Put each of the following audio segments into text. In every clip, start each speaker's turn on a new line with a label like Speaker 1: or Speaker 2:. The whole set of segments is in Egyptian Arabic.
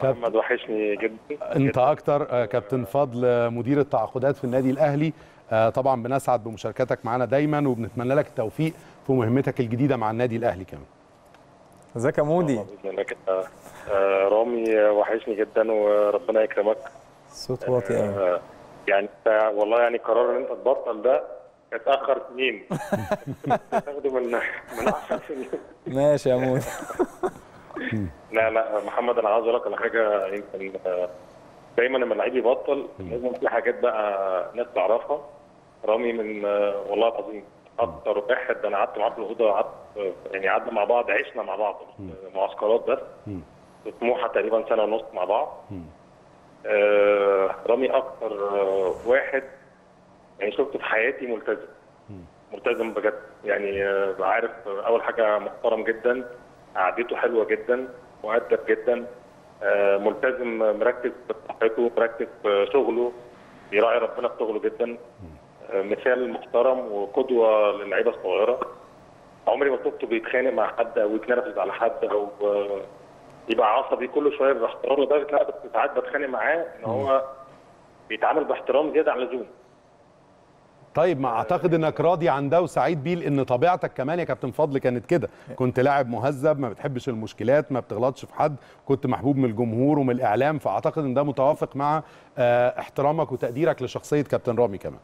Speaker 1: كابتن
Speaker 2: محمد وحشني جدا
Speaker 1: انت اكتر آه، كابتن فضل آه، مدير التعاقدات في النادي الاهلي آه، طبعا بنسعد بمشاركتك معنا دايما وبنتمنى لك التوفيق في مهمتك الجديده مع النادي الاهلي كمان
Speaker 3: ازيك يا مودي
Speaker 2: بإذن الله كده. آه، رامي وحشني جدا وربنا يكرمك
Speaker 3: صوت واطي قوي
Speaker 2: آه، يعني أنت- والله يعني قرار ان انت تبطل ده اتاخر سنين تاخده من من 10 سنين
Speaker 3: ماشي يا مودي
Speaker 2: لا لا محمد انا عاوز اقول لك على حاجه يمكن آه، دايما لما اللعيب يبطل لازم في حاجات بقى ناس تعرفها رامي من آه، والله العظيم اكتر واحد انا قعدت معاه في الاوضه قعدت آه، يعني قعدنا مع بعض عشنا مع بعض آه، معسكرات بس في سموحه تقريبا سنه ونص مع بعض آه، رامي اكتر آه، واحد يعني شفته في حياتي ملتزم ملتزم بجد يعني آه، عارف آه، اول حاجه محترم جدا قعدته حلوه جدا مؤدب جدا آه، ملتزم مركز في صحته مركز في شغله بيراعي ربنا في شغله جدا آه، مثال محترم وقدوه للعيبه الصغيره عمري ما شفته بيتخانق مع حد او يتنرفز على حد او آه، يبقى عصبي كل شويه باحترام لدرجه ان انا كنت ساعات بتخانق معاه ان هو بيتعامل باحترام زياده عن اللزوم
Speaker 1: طيب ما اعتقد انك راضي عن ده وسعيد بيه لان طبيعتك كمان يا كابتن فضل كانت كده كنت لاعب مهذب ما بتحبش المشكلات ما بتغلطش في حد كنت محبوب من الجمهور ومن الاعلام فاعتقد ان ده متوافق مع آه، احترامك وتقديرك لشخصيه كابتن رامي كمان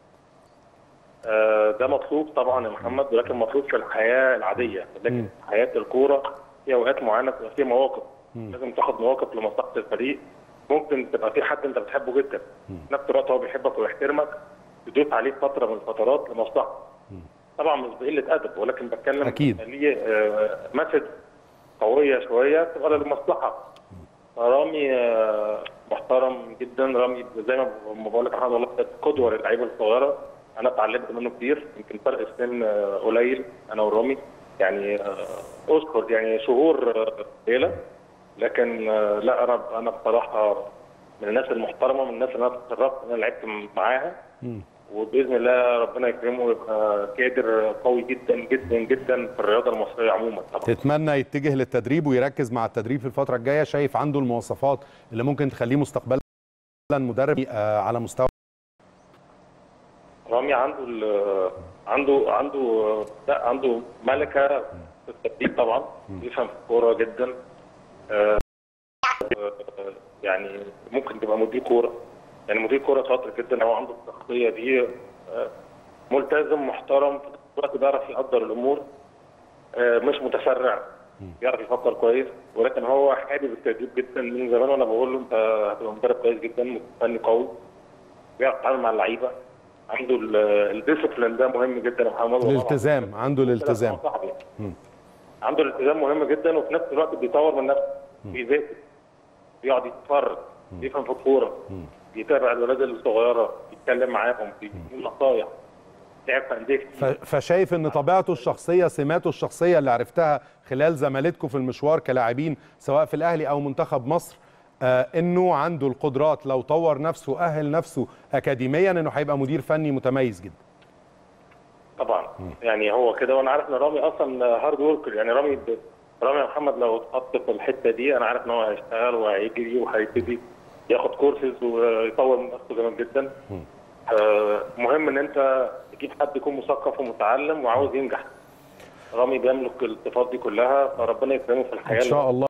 Speaker 2: آه، ده مطلوب طبعا يا محمد ولكن مطلوب في الحياه العاديه لكن في حياه الكوره في اوقات معينه بتبقى في مواقف لازم تاخد مواقف لمصلحه الفريق ممكن تبقى في حد انت بتحبه جدا في نفس الوقت هو بيحبك ويحترمك تدوس عليه فتره من الفترات لمصلحته طبعا مش بقله ادب ولكن بتكلم
Speaker 1: أكيد.
Speaker 2: ليه آه، مسج قويه شويه تبقى للمصلحه رامي آه، محترم جدا رامي زي ما ما بقول لك احمد والله قدوه للعيبه الصغيره انا اتعلمت منه كتير يمكن فرق السن آه، قليل انا ورامي يعني آه، اذكر يعني شهور آه، قليله لكن آه، لا انا انا بصراحه من الناس المحترمه من الناس اللي انا اتشرفت ان انا لعبت معاها وباذن الله ربنا يكرمه ويبقى كادر قوي جدا جدا جدا في الرياضه المصريه عموما طبعا
Speaker 1: تتمنى يتجه للتدريب ويركز مع التدريب في الفتره الجايه شايف عنده المواصفات اللي ممكن تخليه مستقبلا مدرب آه، على مستوى
Speaker 2: رامي عنده ال- عنده عنده لا عنده ملكه في التدريب طبعا بيفهم في الكوره جدا آه، آه، يعني ممكن تبقى مدير كوره يعني مدير كوره شاطر جدا هو عنده الشخصيه دي آه، ملتزم محترم في نفس الوقت بيعرف يقدر الامور آه، مش متسرع بيعرف يفكر كويس ولكن هو حابب التدريب جدا من زمان وانا بقول له انت هتبقى مدرب كويس جدا فني قوي بيعرف يتعامل مع اللعيبه عنده ال- الديسيبلين ده مهم جدا يا محمد والله
Speaker 1: الالتزام عنده الالتزام
Speaker 2: هو صاحبي. عنده الالتزام مهم جدا وفي نفس الوقت بيطور من نفسه بيذاكر بيقعد يتفرج بيفهم في الكوره بيتابع الولاد الصغيره بيتكلم معاهم بيديهم نصايح لعب في انديه
Speaker 1: ف-
Speaker 2: كتير
Speaker 1: فشايف ان طبيعته الشخصيه سماته الشخصيه اللي عرفتها خلال زمالتكم في المشوار كلاعبين سواء في الاهلي او منتخب مصر آه انه عنده القدرات لو طور نفسه واهل نفسه اكاديميا انه هيبقى مدير فني متميز جدا
Speaker 2: طبعا يعني هو كده وانا عارف ان رامي اصلا هارد وركر يعني رامي ب... رامي محمد لو اتحط في الحته دي انا عارف ان هو هيشتغل وهيجري وهيبتدي ياخد كورسز ويطور من نفسه جامد جدا آه، مهم ان انت تجيب حد يكون مثقف ومتعلم وعاوز ينجح رامي بيملك الصفات دي كلها فربنا يكرمه في الحياه
Speaker 1: ان شاء الله